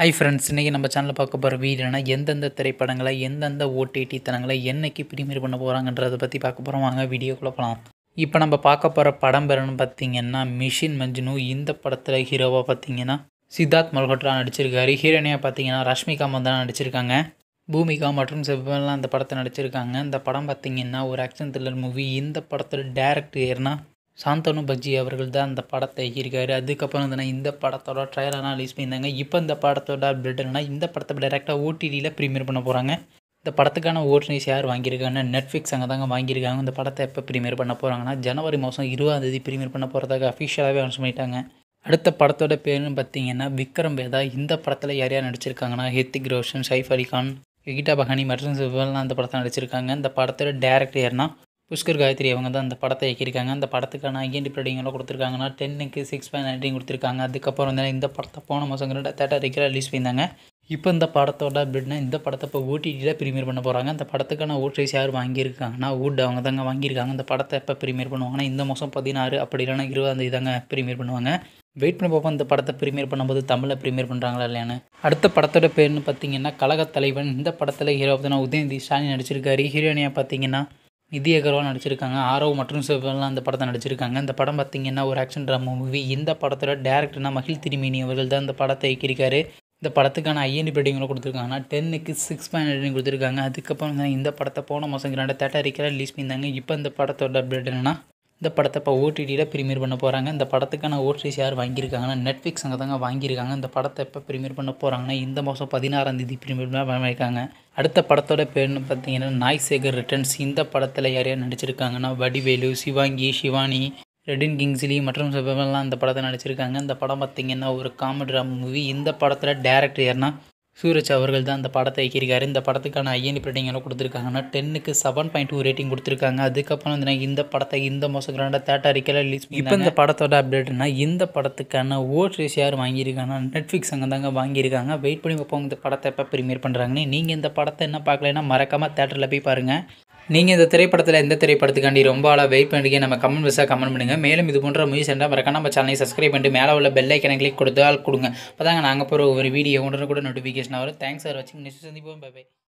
hi friends இன்றைக்கி நம்ம சேனலில் பார்க்க போகிற வீடியோனா எந்தெந்த திரைப்படங்களை எந்தெந்த ஓடிடி தளங்களை என்னைக்கு ப்ரீமியர் பண்ண போகிறாங்கன்றதை பற்றி பார்க்க போகிறோம் வாங்க வீடியோக்குள்ளே போகலாம் இப்போ நம்ம பார்க்க போகிற படம் பேருன்னு பார்த்தீங்கன்னா மிஷின் மஜ்னு இந்த படத்தில் ஹீரோவாக பார்த்தீங்கன்னா சித்தார்த் மல்ஹோத்ரா நடிச்சிருக்காரு ஹீரோனியாக பார்த்தீங்கன்னா ரஷ்மிகா மந்தனா நடிச்சிருக்காங்க பூமிகா மற்றும் செவ்வெல்லாம் அந்த படத்தை நடிச்சிருக்காங்க இந்த படம் பார்த்தீங்கன்னா ஒரு ஆக்ஷன் த்ரில்லர் மூவி இந்த படத்தோட டேரக்டர் யாருன்னா சாந்தனு பக்ஜி அவர்கள் தான் அந்த படத்தை இயக்கியிருக்காரு அதுக்கப்புறம் வந்து இந்த படத்தோட ட்ரைலர்லாம் ரிலீஸ் பண்ணியிருந்தாங்க இப்போ இந்த படத்தோட அப்டேட் என்னன்னா இந்த படத்தை டேரெக்டாக ஓடிடியில் ப்ரீமியர் பண்ண போகிறாங்க இந்த படத்துக்கான ஓட்டுநீஸ் யார் வாங்கியிருக்காங்கன்னா நெட்ஃப்ளிக்ஸ் அங்கே தாங்க வாங்கியிருக்காங்க இந்த படத்தை எப்போ ப்ரீமியர் பண்ண போகிறாங்கன்னா ஜனவரி மாதம் இருபதாம் தேதி ப்ரீமியர் பண்ண போகிறதாக அஃபிஷியலாகவே அனௌன்ஸ் பண்ணிட்டாங்க அடுத்த படத்தோட பேருன்னு பார்த்தீங்கன்னா விக்ரம் வேதா இந்த படத்தில் யார் யார் நடிச்சிருக்காங்கன்னா ஹித்திக் ரோஷன் சைஃப் அலி கான் யுகிதா பஹானி மற்றும் சிவல்லாம் அந்த படத்தை நடிச்சிருக்காங்க இந்த படத்தோட டேரக்டர் யாருன்னா புஷ்கர் காயத்ரி அவங்க தான் அந்த படத்தை இயக்கியிருக்காங்க அந்த படத்துக்கான ஐஎன்டி ப்ரேட்டிங்கெல்லாம் கொடுத்துருக்காங்கன்னா டென்னுக்கு சிக்ஸ் பாயிண்ட் நைன்டீன் கொடுத்துருக்காங்க அதுக்கப்புறம் வந்து இந்த படத்தை போன மாதம் ரெண்டு தேட்டர் ரெகுலர் ரிலீஸ் பண்ணியிருந்தாங்க இப்போ இந்த படத்தோட அப்டேட்னா இந்த படத்தை இப்போ ஓடிடியில் ப்ரீமியர் பண்ண போகிறாங்க அந்த படத்துக்கான ஓட்ரைஸ் யார் வாங்கியிருக்காங்கன்னா வுட் அவங்க தாங்க வாங்கியிருக்காங்க இந்த படத்தை எப்போ ப்ரீமியர் பண்ணுவாங்கன்னா இந்த மாதம் பதினாறு அப்படி இல்லைன்னா இருபதாம் தேதி தாங்க ப்ரீமியர் பண்ணுவாங்க வெயிட் பண்ணி பார்ப்போம் இந்த படத்தை ப்ரீமியர் பண்ணும்போது தமிழில் ப்ரீமியர் பண்ணுறாங்களா இல்லையான்னு அடுத்த படத்தோட பேர்னு பார்த்தீங்கன்னா கழகத் தலைவன் இந்த படத்தில் ஹீரோ பார்த்தீங்கன்னா உதயநிதி ஸ்டாலின் நடிச்சிருக்காரு ஹீரோனியாக பார்த்தீங்கன்னா நிதி அகர்வால் நடிச்சிருக்காங்க ஆரவ் மற்றும் சிவெல்லாம் அந்த படத்தை நடிச்சிருக்காங்க இந்த படம் பார்த்தீங்கன்னா ஒரு ஆக்ஷன் ட்ராமா மூவி இந்த படத்தோட டேரக்டர்னா மகிழ் திருமேனி அவர்கள் தான் இந்த படத்தை இயக்கியிருக்காரு இந்த படத்துக்கான ஐஎன்டி ரேட்டிங்களும் கொடுத்துருக்காங்கன்னா டென்னுக்கு சிக்ஸ் பாயிண்ட் ரேட்டிங் கொடுத்துருக்காங்க அதுக்கப்புறம் வந்து இந்த படத்தை போன மாதம் ரெண்டு தேட்டர் ரிக்கெல்லாம் ரிலீஸ் பண்ணியிருந்தாங்க இப்போ இந்த படத்தோட அப்டேட் என்னன்னா இந்த படத்தை இப்போ ஓடிடியில் ப்ரீமியர் பண்ண போகிறாங்க இந்த படத்துக்கான ஓட்ரிஸ் யார் வாங்கியிருக்காங்கன்னா நெட்ஃப்ளிக்ஸ் அங்கே தாங்க வாங்கியிருக்காங்க இந்த படத்தை எப்போ ப்ரீமியர் பண்ண போகிறாங்கன்னா இந்த மாதம் பதினாறாம் தேதி ப்ரீமியர் பண்ணியிருக்காங்க அடுத்த படத்தோட பேர்னு பார்த்தீங்கன்னா நாய் சேகர் ரிட்டர்ன்ஸ் இந்த படத்தில் யார் யார் நடிச்சிருக்காங்கன்னா வடிவேலு சிவாங்கி சிவானி ரெடின் கிங்ஸ்லி மற்றும் சிவமெல்லாம் இந்த படத்தை நடிச்சிருக்காங்க இந்த படம் பார்த்தீங்கன்னா ஒரு காமெடி மூவி இந்த படத்தில் டேரக்டர் யாருன்னா சூரஜ் அவர்கள் தான் இந்த படத்தை இயக்கியிருக்காரு இந்த படத்துக்கான ஐஎன்டி ரேட்டிங் எல்லாம் கொடுத்துருக்காங்கன்னா டென்னுக்கு செவன் பாயிண்ட் டூ ரேட்டிங் கொடுத்துருக்காங்க அதுக்கப்புறம் வந்து இந்த படத்தை இந்த மாதம் கிராண்டாக தேட்டர் ரிக்கெல்லாம் ரிலீஸ் இப்போ இந்த படத்தோட அப்டேட்னா இந்த படத்துக்கான ஓட் ரேஸ் யார் வாங்கியிருக்காங்கன்னா நெட்ஃப்ளிக்ஸ் அங்கே தாங்க வாங்கியிருக்காங்க வெயிட் பண்ணி பார்ப்போம் இந்த படத்தை எப்போ ப்ரீமியர் பண்ணுறாங்கன்னு நீங்கள் இந்த படத்தை என்ன பார்க்கலன்னா மறக்காமல் தேட்டரில் போய் பாருங்கள் நீங்கள் இந்த திரைப்படத்தில் எந்த திரைப்படத்துக்காண்டி ரொம்ப ஆளாக வெயிட் பண்ணிட்டு நம்ம கமெண்ட் பெருசாக கமெண்ட் பண்ணுங்கள் மேலும் இது போன்ற மூவிஸ் என்றால் மறக்காம நம்ம சேனலை சப்ஸ்கிரைப் பண்ணிட்டு மேலே உள்ள பெல் ஐக்கனை கிளிக் கொடுத்தால் கொடுங்க அப்போ தாங்க நாங்கள் போகிற ஒரு வீடியோ உடனே கூட நோட்டிஃபிகேஷன் வரும் தேங்க்ஸ் ஃபார் வாட்சிங் நெக்ஸ்ட் சந்திப்போம் பை பை